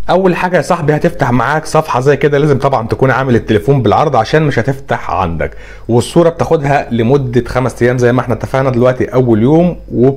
اول حاجه يا صاحبي هتفتح معاك صفحه زي كده لازم طبعا تكون عامل التليفون بالعرض عشان مش هتفتح عندك والصوره بتاخدها لمده خمس ايام زي ما احنا اتفقنا دلوقتي اول يوم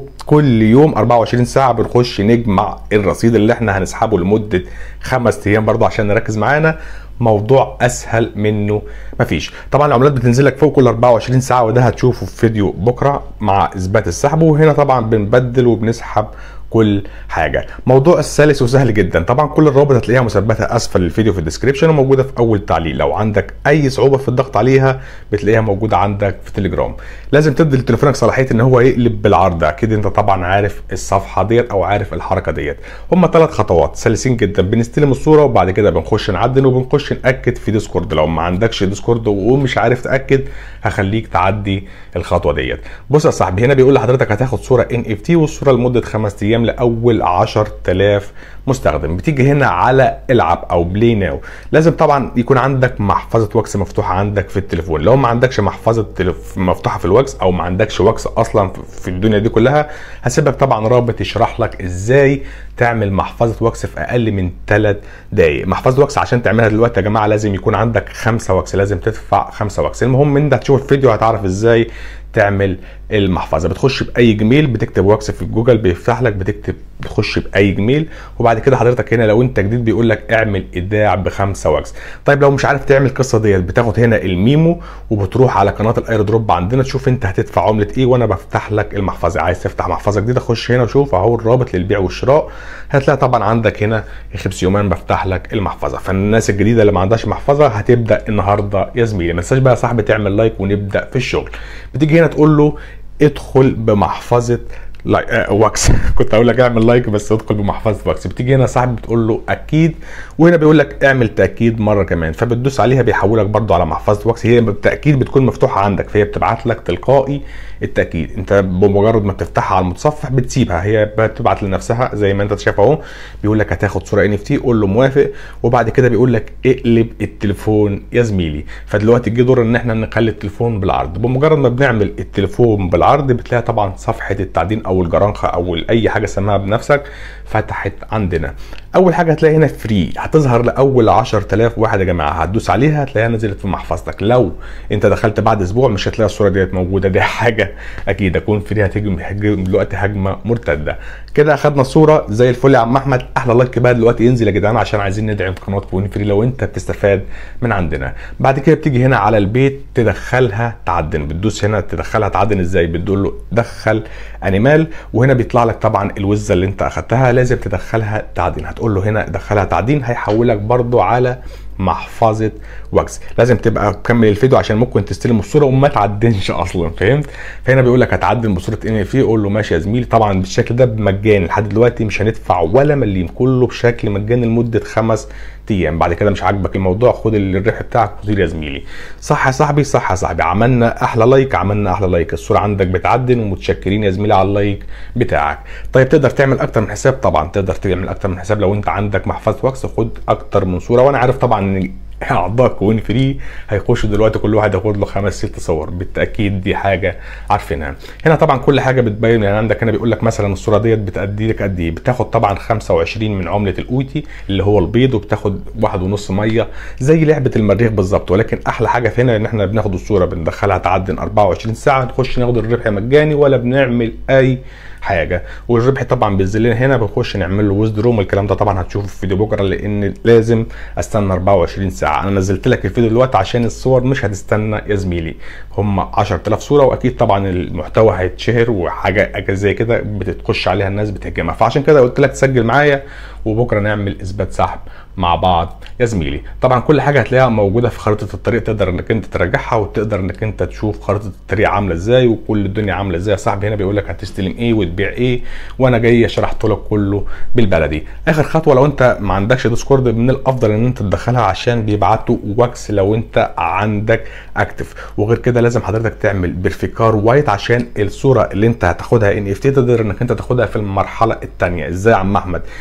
وكل يوم 24 ساعه بنخش نجمع الرصيد اللي احنا هنسحبه لمده خمس ايام برضه عشان نركز معانا موضوع اسهل منه مفيش طبعا العملات بتنزل لك فوق كل 24 ساعه وده هتشوفه في فيديو بكره مع اثبات السحب وهنا طبعا بنبدل وبنسحب كل حاجه موضوع السلس وسهل جدا طبعا كل الروابط هتلاقيها مثبته اسفل الفيديو في الديسكريبشن وموجوده في اول تعليق لو عندك اي صعوبه في الضغط عليها بتلاقيها موجوده عندك في تليجرام لازم تدي لتليفونك صلاحيه ان هو يقلب بالعرض اكيد انت طبعا عارف الصفحه ديت او عارف الحركه ديت هم ثلاث خطوات سلسين جدا بنستلم الصوره وبعد كده بنخش نعدل وبنخش ناكد في ديسكورد لو ما عندكش ديسكورد ومش عارف تاكد هخليك تعدي الخطوه ديت بص يا صاحبي هنا بيقول لحضرتك هتاخد صوره ان اف تي والصوره لمده خمس ايام لاول 10000 مستخدم بتيجي هنا على العب او بلاي ناو لازم طبعا يكون عندك محفظه وكس مفتوحه عندك في التليفون لو ما عندكش محفظه تلف... مفتوحه في الوكس او ما عندكش وكس اصلا في الدنيا دي كلها هسيب لك طبعا رابط يشرح لك ازاي تعمل محفظه وكس في اقل من 3 دقائق محفظه وكس عشان تعملها دلوقتي يا جماعه لازم يكون عندك 5 وكس لازم تدفع 5 وكس المهم انت هتشوف الفيديو هتعرف ازاي تعمل المحفظه بتخش باي جميل بتكتب وكس في جوجل بيفتح لك بتكتب بتخش باي جميل وبعد كده حضرتك هنا لو انت جديد بيقول لك اعمل ايداع بخمسه وكس طيب لو مش عارف تعمل القصه ديت بتاخد هنا الميمو وبتروح على قناه الاير دروب عندنا تشوف انت هتدفع عمله ايه وانا بفتح لك المحفظه عايز تفتح محفظه جديده خش هنا وشوف اهو الرابط للبيع والشراء هتلاقي طبعا عندك هنا خمس يومين بفتح لك المحفظه فالناس الجديده اللي ما عندهاش محفظه هتبدا النهارده يا زميلي ما تنساش بقى يا صاحبي تعمل لايك ونبدا في الشغل بتيجي هنا تقول له ادخل بمحفظه لايك آه واكس كنت اقول لك اعمل لايك بس ادخل بمحفظه واكس بتيجي هنا صاحبي بتقول له اكيد وهنا بيقول لك اعمل تاكيد مره كمان فبتدوس عليها بيحولك برده على محفظه واكس هي بالتاكيد بتكون مفتوحه عندك فهي بتبعت لك تلقائي التاكيد انت بمجرد ما بتفتحها على المتصفح بتسيبها هي بتبعت لنفسها زي ما انت شايف اهو بيقول لك هتاخد صوره ان اف تي قول له موافق وبعد كده بيقول لك اقلب التليفون يا زميلي فدلوقتي جه دور ان احنا نخلي التليفون بالعرض بمجرد ما بنعمل التليفون بالعرض بتلاقي طبعا صفحه التعدين او الجرنخه او اي حاجه سماها بنفسك فتحت عندنا اول حاجه هتلاقي هنا فري هتظهر لاول 10000 واحد يا جماعه هتدوس عليها هتلاقيها نزلت في محفظتك لو انت دخلت بعد اسبوع مش هتلاقي الصوره ديت موجوده دي حاجه اكيد اكون فري هتهجم هتهجم دلوقتي هجمه مرتده كده اخدنا الصوره زي الفل يا عم احمد احلى لايك بقى دلوقتي ينزل يا جدعان عشان عايزين ندعم قناه كون فري لو انت بتستفاد من عندنا بعد كده بتيجي هنا على البيت تدخلها تعدن بتدوس هنا تدخلها تعدن ازاي بتقول له دخل انيمال وهنا بيطلع لك طبعا الوزه اللي انت اخدتها لازم تدخلها تعدين هتقول له هنا دخلها تعدين هيحولك برضو على محفظه وكس لازم تبقى مكمل الفيديو عشان ممكن تستلم الصوره وما تعدنش اصلا فهمت فهنا بيقول لك هتعدل بصوره ان اف قول له ماشي يا زميلي طبعا بالشكل ده بمجاني لحد دلوقتي مش هندفع ولا مليم كله بشكل مجاني لمده خمس ايام بعد كده مش عاجبك الموضوع خد الربح بتاعك وطير يا زميلي صح يا صاحبي صح يا صاحبي عملنا احلى لايك عملنا احلى لايك الصوره عندك بتعدن ومتشكرين يا زميلي على اللايك بتاعك طيب تقدر تعمل اكتر من حساب طبعا تقدر تعمل اكتر من حساب لو انت عندك محفظه وكس خد اكتر من صوره وانا عارف طبعا ان اعضاء كوين فري هيخشوا دلوقتي كل واحد ياخد له خمس ست صور بالتاكيد دي حاجه عارفينها هنا طبعا كل حاجه بتبين يعني عندك هنا بيقول لك مثلا الصوره ديت بتادي لك قد ايه بتاخد طبعا 25 من عمله الاوتي اللي هو البيض وبتاخد واحد ونص ميه زي لعبه المريخ بالظبط ولكن احلى حاجه في هنا ان احنا بناخد الصوره بندخلها تعدن 24 ساعه نخش ناخد الربح مجاني ولا بنعمل اي حاجه والربح طبعا بينزل لنا هنا بنخش نعمل له ويزدروم الكلام ده طبعا هتشوفه في فيديو بكره لان لازم استنى 24 ساعه انا نزلت لك الفيديو دلوقتي عشان الصور مش هتستنى يا زميلي هم 10000 صوره واكيد طبعا المحتوى هيتشهر وحاجه زي كده بتخش عليها الناس بتهجمها فعشان كده قلت لك تسجل معايا وبكره نعمل اثبات سحب مع بعض يا زميلي طبعا كل حاجه هتلاقيها موجوده في خريطه الطريق تقدر انك انت ترجعها وتقدر انك انت تشوف خريطه الطريق عامله ازاي وكل الدنيا عامله ازاي يا صاحبي هنا بيقول لك هتستلم ايه وتبيع ايه وانا جاي شرحت لك كله بالبلدي اخر خطوه لو انت ما عندكش ديسكورد من الافضل ان انت تدخلها عشان بيبعتوا واكس لو انت عندك اكتف وغير كده لازم حضرتك تعمل بيرفيكار وايت عشان الصوره اللي انت هتاخدها ان اف تي تقدر انك انت تاخدها في المرحله الثانيه ازاي يا عم احمد يعني هنا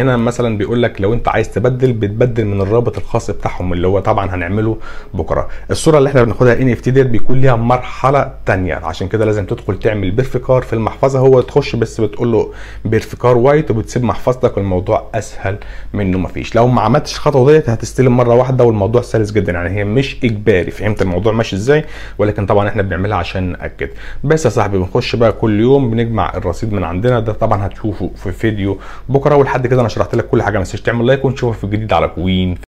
هنا مثلا بيقول لك لو انت عايز تبدل بتبدل من الرابط الخاص بتاعهم اللي هو طبعا هنعمله بكره الصوره اللي احنا بناخدها ان اف تي ديت بيكون ليها مرحله تانية عشان كده لازم تدخل تعمل بيرفيكار في المحفظه هو تخش بس بتقول له بيرفيكار وايت وبتسيب محفظتك والموضوع اسهل منه مفيش لو ما عملتش الخطوه ديت هتستلم مره واحده والموضوع سلس جدا يعني هي مش اجباري فهمت الموضوع ماشي ازاي ولكن طبعا احنا بنعملها عشان ناكد بس يا صاحبي بنخش بقى كل يوم بنجمع الرصيد من عندنا ده طبعا هتشوفه في فيديو بكره ولحد كده انا شرحت لك كل حاجه ما تنساش تعمل لايك ونشوفك في الجديد على كوين